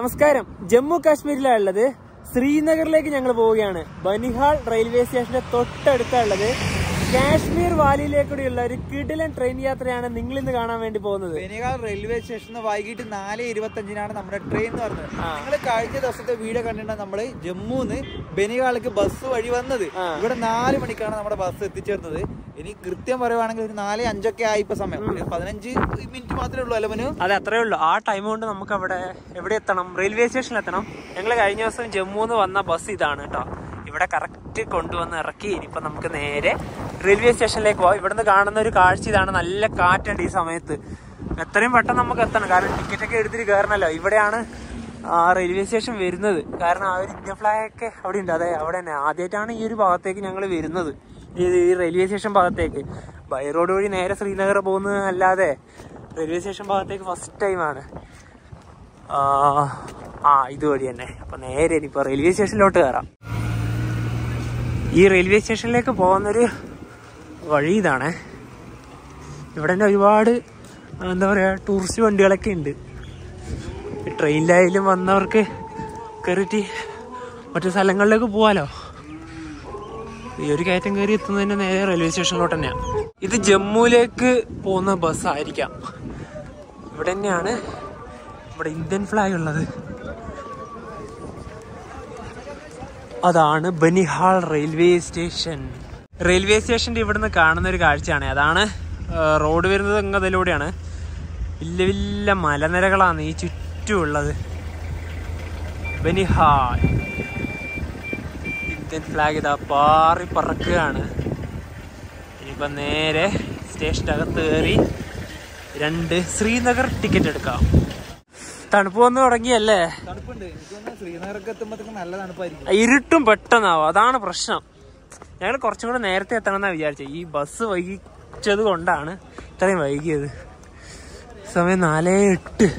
നമസ്കാരം ജമ്മു കാശ്മീരിലാണ് ഉള്ളത് ശ്രീനഗറിലേക്ക് ഞങ്ങൾ പോവുകയാണ് ബനിഹാൾ റെയിൽവേ സ്റ്റേഷന്റെ തൊട്ടടുത്താണ് ഉള്ളത് കാശ്മീർ വാലിയിലേക്കൂടെയുള്ള ഒരു കിടിലൻ ട്രെയിൻ യാത്രയാണ് നിങ്ങൾ ഇന്ന് കാണാൻ വേണ്ടി പോകുന്നത് ബനിഹാൾ റെയിൽവേ സ്റ്റേഷനിൽ വൈകിട്ട് നാല് ഇരുപത്തി അഞ്ചിനാണ് നമ്മുടെ ട്രെയിൻ എന്ന് പറഞ്ഞത് നിങ്ങൾ കഴിഞ്ഞ ദിവസത്തെ വീഡിയോ കണ്ടിട്ടുണ്ടെങ്കിൽ നമ്മള് ജമ്മുന്ന് ബനിഹാളിലേക്ക് ബസ് വഴി വന്നത് ഇവിടെ നാല് മണിക്കാണ് നമ്മുടെ ബസ് എത്തിച്ചേർന്നത് ഇനി കൃത്യം പറയുവാണെങ്കിൽ ഒരു നാല് അഞ്ചൊക്കെ ആയി ഇപ്പൊ സമയം ഒരു പതിനഞ്ച് മിനിറ്റ് മാത്രമേ ഉള്ളൂ അല്ല മനു അതെ അത്രേ ഉള്ളൂ ആ ടൈം കൊണ്ട് നമുക്ക് അവിടെ എവിടെ എത്തണം റെയിൽവേ സ്റ്റേഷനിൽ എത്തണം ഞങ്ങൾ കഴിഞ്ഞ ദിവസം ജമ്മുന്ന് വന്ന ബസ് ഇതാണ് കേട്ടോ ഇവിടെ കറക്റ്റ് കൊണ്ടുവന്ന് ഇറക്കി ഇനിയിപ്പോ നമുക്ക് നേരെ റെയിൽവേ സ്റ്റേഷനിലേക്ക് പോവാം ഇവിടുന്ന് കാണുന്ന ഒരു കാഴ്ച ഇതാണ് നല്ല കാറ്റുണ്ട് ഈ സമയത്ത് എത്രയും പെട്ടെന്ന് നമുക്ക് എത്തണം കാരണം ടിക്കറ്റ് ഒക്കെ എടുത്തിട്ട് കയറണല്ലോ ഇവിടെയാണ് ആ റെയിൽവേ സ്റ്റേഷൻ വരുന്നത് കാരണം ആ ഒരു ഇന്ത്യൻ ഫ്ലാഗ് ഒക്കെ അവിടെ ഉണ്ട് അതെ അവിടെ തന്നെ ആദ്യമായിട്ടാണ് ഈ ഒരു ഭാഗത്തേക്ക് ഞങ്ങൾ വരുന്നത് ഈ ഈ റെയിൽവേ സ്റ്റേഷൻ ഭാഗത്തേക്ക് ബൈ റോഡ് വഴി നേരെ ശ്രീനഗർ പോകുന്നത് അല്ലാതെ റെയിൽവേ സ്റ്റേഷൻ ഭാഗത്തേക്ക് ഫസ്റ്റ് ടൈമാണ് ആ ഇതുവഴി തന്നെ അപ്പൊ നേരെ ഇനിയിപ്പോ റെയിൽവേ സ്റ്റേഷനിലോട്ട് കയറാം ഈ റെയിൽവേ സ്റ്റേഷനിലേക്ക് പോകുന്നൊരു വഴി ഇതാണ് ഇവിടെ തന്നെ ഒരുപാട് എന്താ പറയാ ടൂറിസ്റ്റ് വണ്ടികളൊക്കെ ഉണ്ട് ട്രെയിനിലായാലും വന്നവർക്ക് കയറിയിട്ട് മറ്റു സ്ഥലങ്ങളിലേക്ക് പോവാലോ ഈ ഒരു കയറ്റം കയറി എത്തുന്നതിന് നേരെ റെയിൽവേ സ്റ്റേഷനിലോട്ട് തന്നെയാണ് ഇത് ജമ്മുവിലേക്ക് പോകുന്ന ബസ് ആയിരിക്കാം ഇവിടെ തന്നെയാണ് ഇവിടെ ഇന്ത്യൻ ഫ്ലാഗ് ഉള്ളത് അതാണ് ബനിഹാൾ റെയിൽവേ സ്റ്റേഷൻ റെയിൽവേ സ്റ്റേഷന്റെ ഇവിടുന്ന് കാണുന്ന ഒരു കാഴ്ചയാണ് അതാണ് ആ, റോഡ് വരുന്നത് അങ്ങ് അതിലൂടെയാണ് വലിയ വലിയ മലനിരകളാണ് ഈ ചുറ്റുമുള്ളത് ബനിഹാൾ ഇന്ത്യൻ ഫ്ലാഗ് ഇതാ പാറി പറക്കുകയാണ് ഇനിയിപ്പോ നേരെ സ്റ്റേഷൻ്റെ അകത്ത് കയറി രണ്ട് ശ്രീനഗർ ടിക്കറ്റ് എടുക്കാം തണുപ്പ് വന്ന് തുടങ്ങിയല്ലേ തണുപ്പുണ്ട് എനിക്ക് തോന്നുന്നു ശ്രീനഗർക്ക് എത്തുമ്പോഴത്തേക്ക് നല്ല തണുപ്പായിരിക്കും ഇരുട്ടും പെട്ടെന്നാവും അതാണ് പ്രശ്നം ഞങ്ങൾ കുറച്ചും കൂടെ നേരത്തെ എത്തണമെന്നാണ് വിചാരിച്ചത് ഈ ബസ് വൈകിച്ചത് കൊണ്ടാണ് ഇത്രയും വൈകിയത് സമയം നാലേ എട്ട്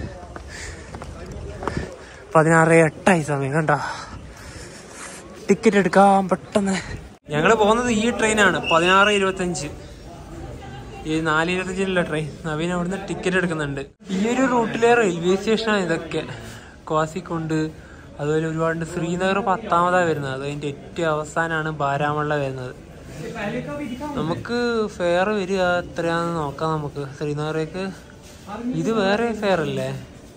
പതിനാറ് എട്ടായി സമയം കണ്ട ടിക്കറ്റ് എടുക്കാം പെട്ടെന്ന് ഞങ്ങൾ പോകുന്നത് ഈ ട്രെയിനാണ് പതിനാറ് ഇരുപത്തഞ്ച് ഈ നാല് ഇരുപത്തഞ്ചിലുള്ള ട്രെയിൻ നവീൻ അവിടുന്ന് ടിക്കറ്റ് എടുക്കുന്നുണ്ട് ഈ ഒരു റൂട്ടിലെ റെയിൽവേ സ്റ്റേഷനാണ് ഇതൊക്കെ കോസിക്കൊണ്ട് അതുപോലെ ഒരുപാട് ശ്രീനഗർ പത്താമതാ വരുന്നത് അത് അതിന്റെ ഏറ്റവും അവസാനമാണ് ബാരാമുള്ള വരുന്നത് നമുക്ക് ഫെയർ വരിക എത്രയാന്ന് നോക്കാം നമുക്ക് ശ്രീനഗറേക്ക് ഇത് വേറെ ഫെയർ അല്ലേ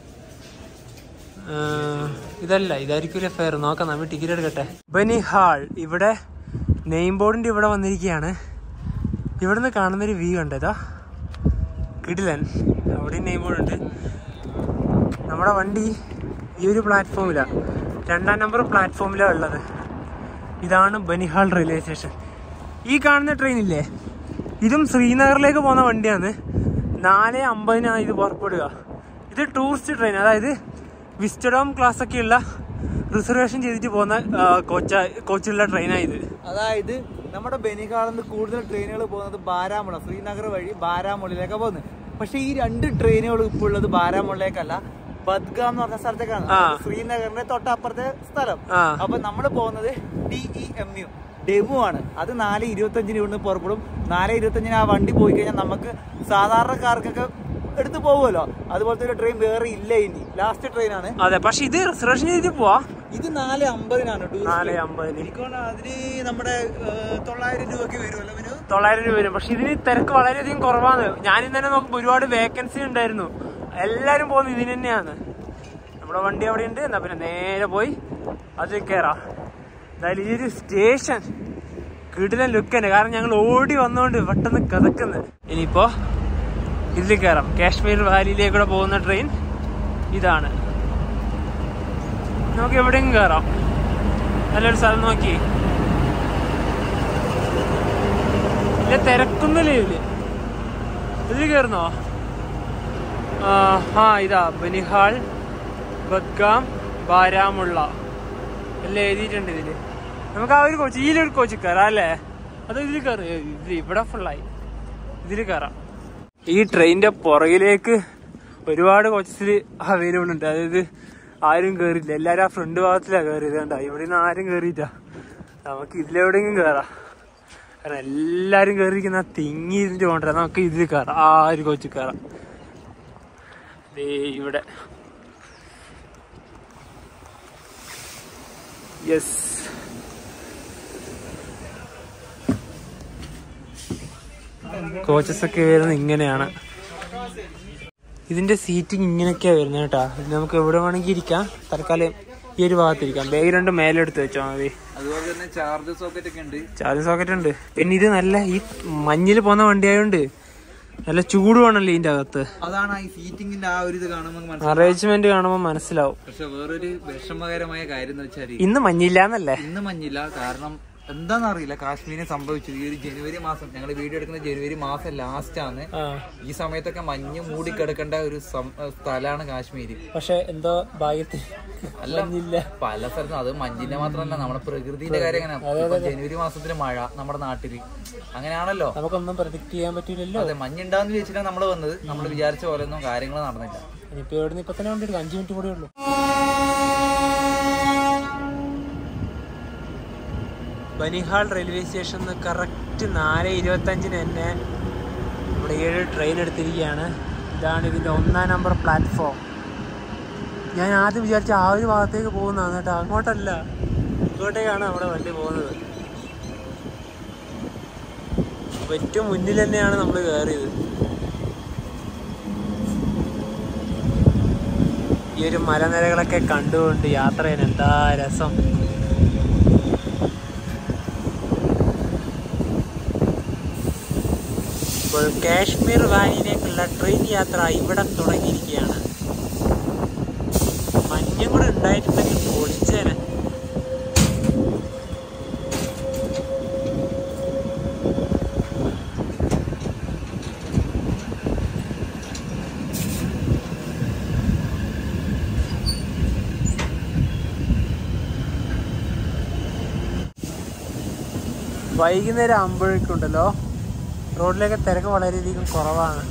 ആ, ഇതല്ല ഇതായിരിക്കില്ല ഫെയർ നോക്കാം നമ്മൾ ടിക്കറ്റ് എടുക്കട്ടെ ബനിഹാൾ ഇവിടെ നെയിം ബോർഡിന്റെ ഇവിടെ വന്നിരിക്കുകയാണ് ഇവിടുന്ന് കാണുന്നൊരു വ്യൂ ഉണ്ട് ഇതാ കിടിലൻ അവിടെ നെയിം ബോർഡ് ഉണ്ട് നമ്മുടെ വണ്ടി ഈ ഒരു പ്ലാറ്റ്ഫോമിലാണ് രണ്ടാം നമ്പർ പ്ലാറ്റ്ഫോമിലാണ് ഉള്ളത് ഇതാണ് ബനിഹാൾ റെയിൽവേ സ്റ്റേഷൻ ഈ കാണുന്ന ട്രെയിൻ ഇല്ലേ ഇതും ശ്രീനഗറിലേക്ക് പോകുന്ന വണ്ടിയാണ് നാല് അമ്പതിനാണ് ഇത് പുറപ്പെടുക ഇത് ടൂറിസ്റ്റ് ട്രെയിൻ അതായത് വിസ്റ്റഡോം ക്ലാസ് ഒക്കെയുള്ള റിസർവേഷൻ ചെയ്തിട്ട് പോകുന്ന ആ, കോച്ച കോച്ചുള്ള ട്രെയിനാണ് ഇത് അതായത് നമ്മുടെ ബനിഹാളിൽ നിന്ന് കൂടുതൽ ട്രെയിനുകൾ പോകുന്നത് ബാരാമുള്ള ശ്രീനഗർ വഴി ബാരാമുള്ളിലേക്കാണ് പോകുന്നത് പക്ഷെ ഈ രണ്ട് ട്രെയിനുകൾ ഇപ്പോൾ ഉള്ളത് ബാരാമുള്ളിലേക്കല്ല ബദ്ഗാം എന്ന് പറഞ്ഞ സ്ഥലത്തേക്കാണ് ആ. ശ്രീനഗറിന്റെ തൊട്ടപ്പുറത്തെ സ്ഥലം ആ. അപ്പൊ നമ്മൾ പോകുന്നത് T E M U DEMU ആണ് അത് നാല് ഇരുപത്തഞ്ചിന് ഇവിടുന്ന് പുറപ്പെടും നാല് ഇരുപത്തഞ്ചിന് ആ വണ്ടി പോയി കഴിഞ്ഞാൽ നമുക്ക് സാധാരണക്കാർക്കൊക്കെ എടുത്തു പോകുമല്ലോ അതുപോലത്തെ ഒരു ട്രെയിൻ വേറെ ഇല്ല ഇനി ലാസ്റ്റ് ട്രെയിൻ ആണ് അതെ പക്ഷെ ഇത് റിസർവേഷൻ ചെയ്തിട്ട് പോവാ ഇത് നാല് അമ്പതിനാണ് നാല് അമ്പതിന് എനിക്ക് തോന്നുന്നു അതിന് നമ്മുടെ ഏഹ്, തൊള്ളായിരം രൂപയ്ക്ക് വരുമല്ലോ അവന് തൊള്ളായിരം രൂപ വരും പക്ഷെ ഇതിന് തിരക്ക് വളരെയധികം കുറവാണ് ഞാൻ ഇന്നലെ നോക്കുമ്പോൾ ഒരുപാട് വേക്കൻസി ഉണ്ടായിരുന്നു എല്ലാരും പോകുന്നത് ഇതിന് തന്നെയാണ് നമ്മുടെ വണ്ടി അവിടെ ഉണ്ട് എന്നാ പിന്നെ നേരെ പോയി അതിൽ കയറാം എന്തായാലും ഈ ഒരു സ്റ്റേഷൻ കിടിലൻ ലുക്ക് തന്നെ കാരണം ഞങ്ങൾ ഓടി വന്നോണ്ട് പെട്ടെന്ന് കഥക്കുന്നു ഇനിയിപ്പോ ഇതിൽ കയറാം കാശ്മീർ വാലിയിലേക്കൂടെ പോകുന്ന ട്രെയിൻ ഇതാണ് നമുക്ക് എവിടെയും കയറാം നല്ലൊരു സ്ഥലം നോക്കി ഇല്ല തിരക്കുന്നില്ല ഇതില് ഇതിൽ കയറുന്നോ ആ ആ ഇതാ ബനിഹാൾ ബദ്ഗാം ബാരാമുള്ള എല്ലാം എഴുതിയിട്ടുണ്ട് ഇതില് നമുക്ക് ആ ഒരു കോച്ച് ഈ ഒരു കോച്ച് കയറാം അല്ലേ അത് ഇതിൽ കയറി ഇത് ഇവിടെ ഫുള്ളായി ഇതിൽ കയറാം ഈ ട്രെയിനിന്റെ പുറകിലേക്ക് ഒരുപാട് കോച്ചസിൽ അവൈലബിൾ ഉണ്ട് അതായത് ആരും കയറില്ല എല്ലാരും ആ ഫ്രണ്ട് ഭാഗത്തിലാണ് കയറിയത് കണ്ട ഇവിടെ നിന്ന് ആരും കയറിയിട്ടാ നമുക്ക് ഇതിലെവിടെയെങ്കിലും കയറാം കാരണം എല്ലാരും കയറിയിരിക്കുന്ന തിങ്ങി ഇരുന്നിട്ട് കൊണ്ടുവരാം നമുക്ക് ഇതിൽ കയറാം ആ ഒരു കോച്ചിൽ കയറാം ദേ ഇവിടെ യെസ് കോച്ചസ് ഒക്കെ വരുന്നത് ഇങ്ങനെയാണ് ഇതിന്റെ സീറ്റിംഗ് ഇങ്ങനെയൊക്കെയാ വരുന്നത് കേട്ടാ ഇത് നമുക്ക് എവിടെ വേണമെങ്കിൽ ഇരിക്കാം തൽക്കാലം ഈ ഒരു ഭാഗത്തിരിക്കാം ബാഗ് രണ്ടും മേലെ എടുത്ത് വെച്ചാൽ മതി അതുപോലെ തന്നെ ചാർജ് സോക്കറ്റ് ഒക്കെ ഉണ്ട് ചാർജ് സോക്കറ്റ് ഉണ്ട് പിന്നെ ഇത് നല്ല ഈ മഞ്ഞിൽ പോകുന്ന വണ്ടി ആയതുകൊണ്ട് നല്ല ചൂടുവാണല്ലോ ഇതിന്റെ അകത്ത് അതാണ് ഈ സീറ്റിംഗിന്റെ ആ ഒരു ഇത് കാണുമ്പോൾ മനസ്സിലാവും അറേഞ്ച്മെന്റ് കാണുമ്പോൾ മനസ്സിലാവും പക്ഷെ വേറൊരു വിഷമകരമായ കാര്യം എന്ന് വെച്ചാൽ ഇന്ന് മഞ്ഞില്ലാന്നല്ലേ ഇന്ന് മഞ്ഞില്ല കാരണം എന്താണെന്നറിയില്ല കാശ്മീരിൽ സംഭവിച്ചത് ഈ ഒരു ജനുവരി മാസം ഞങ്ങൾ വീഡിയോ എടുക്കുന്ന ജനുവരി മാസം ലാസ്റ്റ് ആണ് ആ ഈ സമയത്തൊക്കെ മഞ്ഞ് മൂടിക്കിടക്കേണ്ട ഒരു സം- സ്ഥലമാണ് കാശ്മീര് പക്ഷെ എന്തോ ഭാഗ്യത്തിൽ അല്ല മഞ്ഞില്ല പല സ്ഥലത്തും അത് മഞ്ഞിന്റെ മാത്രമല്ല നമ്മുടെ പ്രകൃതിന്റെ കാര്യം എങ്ങനെ ഇപ്പൊ ജനുവരി മാസത്തില് മഴ നമ്മുടെ നാട്ടില് അങ്ങനെയാണല്ലോ നമുക്കൊന്നും പ്രഡിക്ട് ചെയ്യാൻ പറ്റില്ലല്ലോ അതെ മഞ്ഞുണ്ടാന്ന് ചോദിച്ചിട്ടാണ് നമ്മൾ വന്നത് നമ്മൾ വിചാരിച്ച പോലെ ഒന്നും കാര്യങ്ങൾ നടന്നില്ല ഇനിയിപ്പോ ഇവിടുന്ന് ഇപ്പൊ തന്നെ വണ്ടി അഞ്ചു മിനിറ്റ് കൂടെ ഉള്ളൂ ബനിഹാൾ റെയിൽവേ സ്റ്റേഷനിൽ കറക്റ്റ് നാല് ഇരുപത്തഞ്ചിന് തന്നെ ഇവിടെ ഏഴ് ട്രെയിൻ എടുത്തിരിക്കുകയാണ് ഇതാണ് ഇതിന്റെ ഒന്നാം നമ്പർ പ്ലാറ്റ്ഫോം ഞാൻ ആദ്യം വിചാരിച്ച ആ ഒരു ഭാഗത്തേക്ക് പോകുന്നതാണ് കേട്ടോ അങ്ങോട്ടല്ല ഇങ്ങോട്ടേക്കാണ് നമ്മുടെ വണ്ടി പോകുന്നത് അപ്പൊ ഏറ്റവും മുന്നിൽ തന്നെയാണ് നമ്മൾ കയറിയത് ഈ ഒരു മലനിരകളൊക്കെ കണ്ടുകൊണ്ട് യാത്ര ചെയ്യാൻ എന്താ രസം ഇപ്പോൾ കാശ്മീർ വാലിയിലേക്കുള്ള ട്രെയിൻ യാത്ര ഇവിടെ തുടങ്ങിയിരിക്കുകയാണ് മഞ്ഞും കൂടെ ഉണ്ടായിട്ടുണ്ടെങ്കിൽ പൊളിച്ചേനെ വൈകുന്നേരം ആകുമ്പോഴേക്കുണ്ടല്ലോ റോഡിലേക്ക് തിരക്ക് വളരെയധികം കുറവാണ്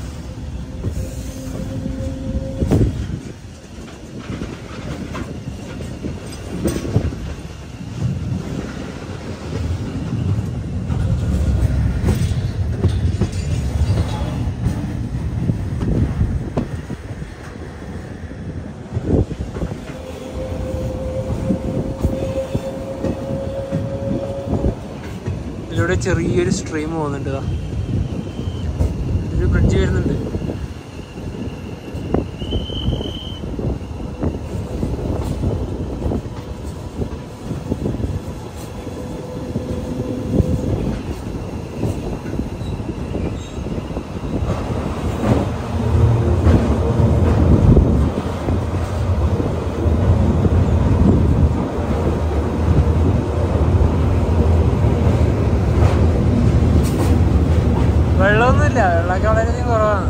ഇതിലൂടെ ചെറിയൊരു സ്ട്രീം പോകുന്നുണ്ട് ഇതാ. ഒരു ബ്രിഡ്ജ് വരുന്നുണ്ട് വെള്ളമൊന്നുമില്ല വെള്ളമൊക്കെ വളരെയധികം കുറവാണ്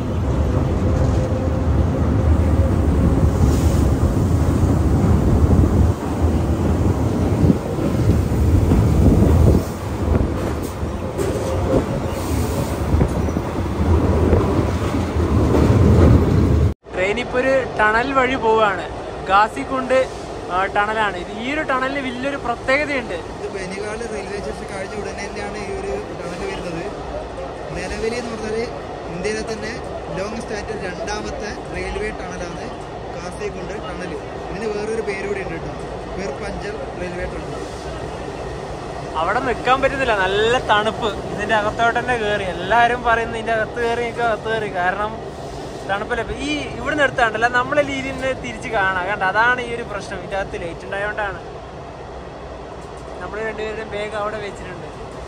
ട്രെയിൻ ഇപ്പൊ ഒരു ടണൽ വഴി പോവാണ് ഗാസിക്കുണ്ട് ആ, ടണലാണ് ഇത് ഈ ഒരു ടണലിന് വലിയൊരു പ്രത്യേകതയുണ്ട് ഇത് ബനികാട് റെയിൽവേ സ്റ്റേഷൻ കഴിഞ്ഞ ഉടനെ തന്നെയാണ് ഈ ഒരു ടണൽ വരുന്നത് നിലവിൽ എന്ന് പറഞ്ഞാൽ ഇന്ത്യയിലെ തന്നെ ലോങ്സ്റ്റ് ആയിട്ട് രണ്ടാമത്തെ റെയിൽവേ ടണലാണ് കാസർഗോഡ് ടണൽ ഇതിന് വേറൊരു പേര് കൂടി ഉണ്ട് കേട്ടോ വീർ പഞ്ചൽ റെയിൽവേ ടണൽ അവിടെ നിൽക്കാൻ പറ്റുന്നില്ല നല്ല തണുപ്പ് ഇതിന്റെ അകത്തോട്ട് തന്നെ കയറി എല്ലാരും പറയുന്നു ഇതിന്റെ അകത്ത് കയറി നിൽക്കുക അകത്ത് കയറി കാരണം തണുപ്പല്ലേ ഇപ്പൊ ഈ ഇവിടുന്ന് എടുത്താണ്ടല്ല നമ്മളെ രീതിനെ തിരിച്ച് കാണാം കണ്ട അതാണ് ഈ ഒരു പ്രശ്നം ഇതിന്റെ അകത്ത് ലൈറ്റ് ഉണ്ടായോണ്ടാണ് നമ്മൾ രണ്ടുപേരുടെയും ബാഗ് അവിടെ വെച്ചിട്ടുണ്ട്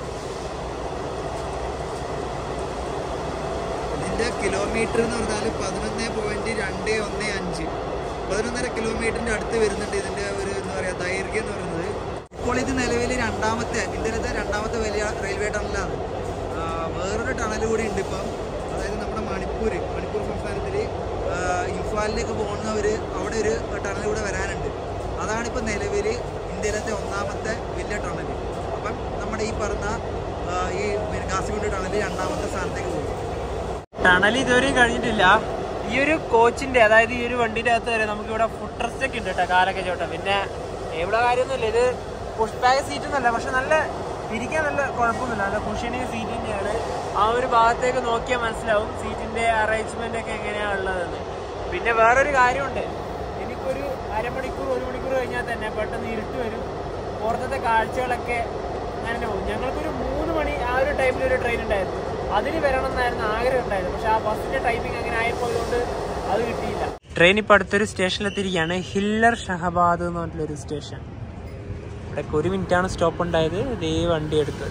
ഇതിന്റെ കിലോമീറ്റർ എന്ന് പറഞ്ഞാൽ പതിനൊന്ന് പോയിന്റ് രണ്ട് ഒന്ന് അഞ്ച് പതിനൊന്നര കിലോമീറ്ററിന്റെ അടുത്ത് വരുന്നുണ്ട് ഇതിന്റെ ഒരു എന്താ പറയാ ദൈർഘ്യം എന്ന് പറയുന്നത് ഇപ്പോൾ ഇത് നിലവിൽ രണ്ടാമത്തെ ഇന്ത്യയിലത്തെ രണ്ടാമത്തെ വലിയ റെയിൽവേ ടണലാണ് ആ, വേറൊരു ടണൽ കൂടി ഉണ്ട് ഇപ്പം അതായത് നമ്മുടെ മണിപ്പൂർ മണിപ്പൂർ സംസ്ഥാനത്തിൽ ഇംഫാലിലേക്ക് പോകുന്നവർ അവിടെ ഒരു ടണൽ കൂടെ വരാനുണ്ട് അതാണ് ഇപ്പം നിലവിൽ ഇന്ത്യയിലത്തെ ഒന്നാമത്തെ വലിയ ടണൽ അപ്പം നമ്മുടെ ഈ പറഞ്ഞ ആ, ഈ കാസിഗുണ്ട് ടണൽ രണ്ടാമത്തെ സ്ഥാനത്തേക്ക് പോകും ടണൽ ഇതുവരെയും കഴിഞ്ഞിട്ടില്ല ഈ ഒരു കോച്ചിന്റെ അതായത് ഈ ഒരു വണ്ടിന്റെ അകത്ത് വരെ നമുക്ക് ഇവിടെ ഫുഡ് റെസ്റ്റ് ഒക്കെ ഉണ്ട് കേട്ടോ കാലൊക്കെ ചോട്ടം പിന്നെ ഇവിടെ കാര്യമൊന്നുമില്ല ഇത് പുഷ് ബാക്ക് സീറ്റ് ഒന്നല്ല പക്ഷെ നല്ല ഇരിക്കാൻ നല്ല കുഴപ്പമൊന്നുമില്ല നല്ല കുഷനിങ് സീറ്റ് തന്നെയാണ് ആ ഒരു ഭാഗത്തേക്ക് നോക്കിയാൽ മനസ്സിലാവും സീറ്റിന്റെ അറേഞ്ച്മെന്റ് ഒക്കെ എങ്ങനെയാണ് ഉള്ളതെന്ന് പിന്നെ വേറൊരു കാര്യമുണ്ട് ഇനിയിപ്പോ ഒരു അരമണിക്കൂർ ഒരു മണിക്കൂർ കഴിഞ്ഞാൽ തന്നെ പെട്ടെന്ന് ഇരുട്ട് വരും പുറത്തത്തെ കാഴ്ചകളൊക്കെ അങ്ങനെ പോകും ഞങ്ങൾക്കൊരു മൂന്ന് മണി ആ ഒരു ടൈമിൽ ഒരു ട്രെയിൻ ഉണ്ടായിരുന്നു അതിന് വരണം എന്നായിരുന്നു ആഗ്രഹം ഉണ്ടായിരുന്നു പക്ഷെ ആ ബസ്സിന്റെ ടൈമിംഗ് അങ്ങനെ ആയപ്പോയതുകൊണ്ട് അത് കിട്ടിയില്ല ട്രെയിൻ ഇപ്പോൾ അടുത്തൊരു സ്റ്റേഷനിലെത്തിരിക്കുകയാണ് ഹില്ലർ ഷഹബാദ് എന്ന് പറഞ്ഞിട്ടൊരു സ്റ്റേഷൻ ഇവിടേക്ക് ഒരു മിനിറ്റാണ് സ്റ്റോപ്പ് ഉണ്ടായത് ഇതേ വണ്ടി എടുത്ത്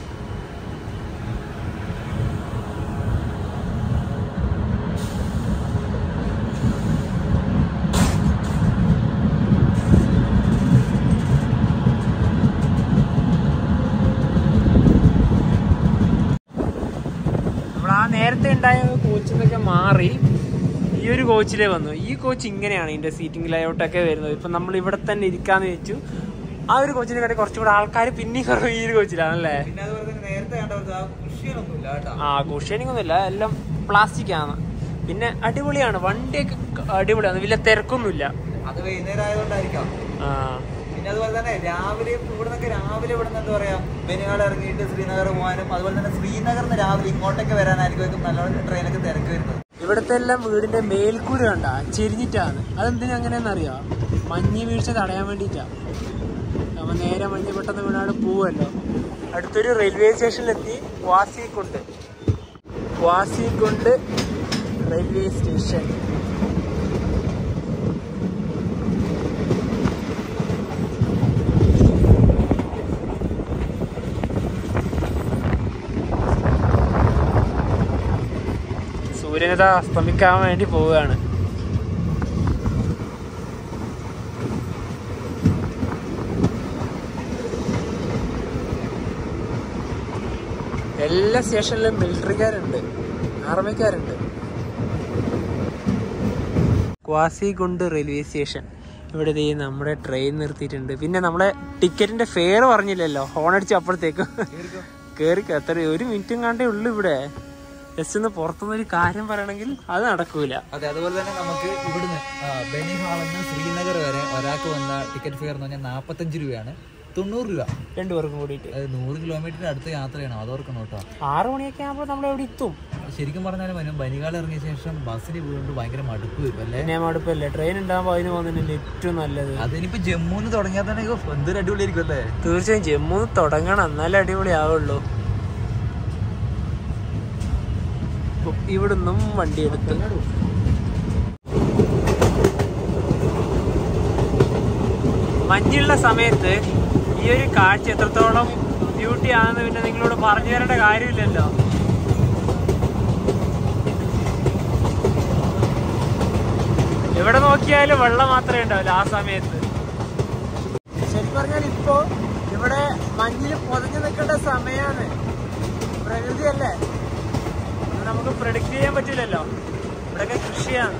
നമ്മൾ ആ നേരത്തെ ഉണ്ടായ കോച്ചിൽ നിന്നൊക്കെ മാറി ഈ ഒരു കോച്ചിലേ വന്നു ഈ കോച്ച് ഇങ്ങനെയാണ് ഇതിന്റെ സീറ്റിംഗ് ലേഔട്ടൊക്കെ വരുന്നത് ഇപ്പൊ നമ്മൾ ഇവിടെ തന്നെ ഇരിക്കാന്ന് വെച്ചു ആ ഒരു കോച്ചിനെ കാട്ടി കുറച്ചുകൂടെ ആൾക്കാർ പിന്നെയും കുറവ് ഈ ഒരു കോച്ചിലാണല്ലേ പിന്നെ അതുപോലെ തന്നെ നേരത്തെ കണ്ടവർക്ക് ആ കുഷിയൊന്നുമില്ല കേട്ടോ ആ കുഷനിങ് ഒന്നുമില്ല എല്ലാം പ്ലാസ്റ്റിക് ആണ് പിന്നെ അടിപൊളിയാണ് വണ്ടിയൊക്കെ അടിപൊളിയാണ് വലിയ തിരക്കൊന്നുമില്ല അത് വൈകുന്നേരം ആയതുകൊണ്ടായിരിക്കാം ആ പിന്നെ അതുപോലെ തന്നെ രാവിലെ ഇവിടെ നിന്നൊക്കെ രാവിലെ ഇവിടെ നിന്ന് എന്താ പറയാ ബനിഹാൾ ഇറങ്ങിയിട്ട് ശ്രീനഗർ പോകാനും അതുപോലെ തന്നെ ശ്രീനഗറിൽ നിന്ന് രാവിലെ ഇങ്ങോട്ടൊക്കെ വരാനായിരിക്കും നല്ലോണം ട്രെയിനൊക്കെ തിരക്ക് വരുന്നത് ഇവിടുത്തെ എല്ലാം വീടിന്റെ മേൽക്കൂര കണ്ട ചെരിഞ്ഞിട്ടാണ് അതെന്തിനാ അങ്ങനെയെന്ന് അറിയാം മഞ്ഞ് വീഴ്ച തടയാൻ വേണ്ടിയിട്ടാ നമ്മ നേരെ മഞ്ഞ് പെട്ടെന്ന് വീണാട് പോവല്ലോ അടുത്തൊരു റെയിൽവേ സ്റ്റേഷനിലെത്തി വാസിക്കുണ്ട് വാസിക്കുണ്ട് റെയിൽവേ സ്റ്റേഷൻ സൂര്യനത അസ്തമിക്കാൻ വേണ്ടി പോവുകയാണ് എല്ലാ സ്റ്റേഷനിലും മിലിറ്ററിക്കാരുണ്ട് ആർമിക്കാരുണ്ട് ക്വാസിഗുണ്ട് റെയിൽവേ സ്റ്റേഷൻ ഇവിടെ ദേ നമ്മുടെ ട്രെയിൻ നിർത്തിയിട്ടുണ്ട് പിന്നെ നമ്മളെ ടിക്കറ്റിന്റെ ഫെയർ പറഞ്ഞില്ലല്ലോ ഹോൺ അടിച്ച് അപ്പോഴത്തേക്കും കേറി എത്ര ഒരു മിനിറ്റും കണ്ടേ ഉള്ളു ഇവിടെ ജസ്റ്റ് ഒന്ന് പുറത്തുനിന്ന് ഒരു കാര്യം പറയണമെങ്കിൽ അത് നടക്കൂല അതെ അതുപോലെ തന്നെ നമുക്ക് ഇവിടുന്ന് ബനിഹാളിൽ നിന്ന് ശ്രീനഗർ വരെ ഒരാൾക്ക് വന്ന ടിക്കറ്റ് ഫെയർ എന്ന് പറഞ്ഞാൽ നാൽപ്പത്തഞ്ച് രൂപയാണ് തൊണ്ണൂറ് രൂപ രണ്ടുപേർക്കും കൂടിയിട്ട് അത് നൂറ് കിലോമീറ്ററിന് അടുത്ത യാത്രയാണ് അതോർക്കണം കേട്ടോ ആറു മണിയൊക്കെ ആകുമ്പോൾ നമ്മൾ എവിടെ എത്തും ശരിക്കും പറഞ്ഞാലും വരും ബനിഹാൾ ഇറങ്ങിയ ശേഷം ബസ്സിന് വീണ്ടും ഭയങ്കര മടുപ്പ് വരും അല്ലേ പിന്നെ മടുപ്പല്ലേ ട്രെയിൻ ഉണ്ടാകുമ്പോൾ അതിന് പോകുന്നതിന് ഏറ്റവും നല്ലത് അതിനിപ്പോ ജമ്മുന്ന് തുടങ്ങിയാൽ തന്നെ ഇപ്പൊ എന്തൊരു അടിപൊളിയായിരിക്കും അല്ലേ തീർച്ചയായും ജമ്മു തുടങ്ങണം എന്നാലേ അടിപൊളി ആവുള്ളൂ ഇപ്പൊ ഇവിടുന്നും വണ്ടി എടുത്ത് മഞ്ഞുള്ള സമയത്ത് ഈ ഒരു കാഴ്ച എത്രത്തോളം ബ്യൂട്ടി ആണെന്ന് പിന്നെ നിങ്ങളോട് പറഞ്ഞു തരേണ്ട കാര്യമില്ലല്ലോ എവിടെ നോക്കിയാലും വെള്ളം മാത്രമേ ഉണ്ടാവില്ല ആ സമയത്ത് ശരിക്കും പറഞ്ഞാൽ ഇപ്പോ ഇവിടെ മഞ്ഞിൽ പൊതിഞ്ഞു നിൽക്കേണ്ട സമയമാണ് പ്രകൃതിയല്ലേ ഇത് നമുക്ക് പ്രഡിക്റ്റ് ചെയ്യാൻ പറ്റില്ലല്ലോ ഇവിടെയൊക്കെ കൃഷിയാണ്